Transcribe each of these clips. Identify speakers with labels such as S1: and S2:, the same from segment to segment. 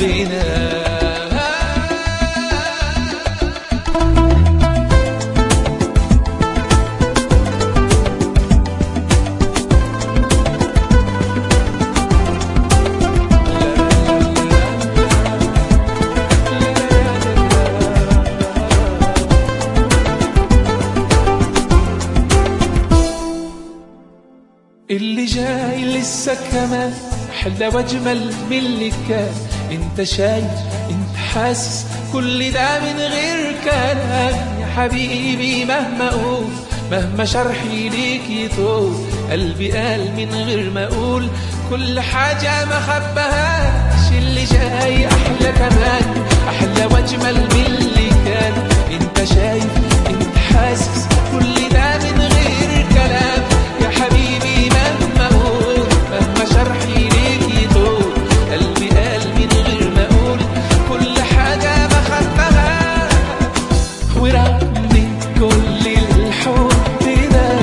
S1: حبينا اللي جاي لسه كمان احلى واجمل من اللي كان انت شايف انت حاسس كل ده من غير كلام يا حبيبي مهما اقول مهما شرحي ليك يطول قلبي قال من غير ما اقول كل حاجة ما خبهاش اللي جاي احلى كمان احلى واجمل من اللي كان انت شايف انت حاسس كل ده من غير كلام يا حبيبي مهما اقول مهما شرحي ليك يطول قلبي قال من غير ما اقول كل حاجة ما خبها ورغم كل الحب ده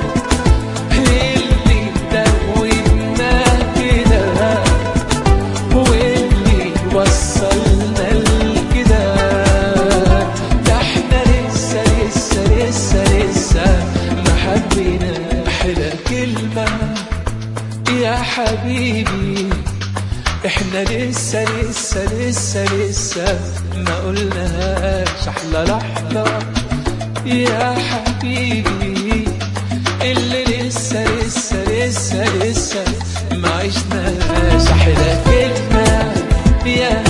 S1: اللي دوبنا كده واللي وصلنا لكده ده احنا لسه لسه لسه لسه ما حبينا احلى كلمة يا حبيبي احنا لسه لسه لسه لسه ما قلناهاش احلى لحظة يا حبيبي اللي لسه لسه لسه لسه ما عشناش احلى كلمة يا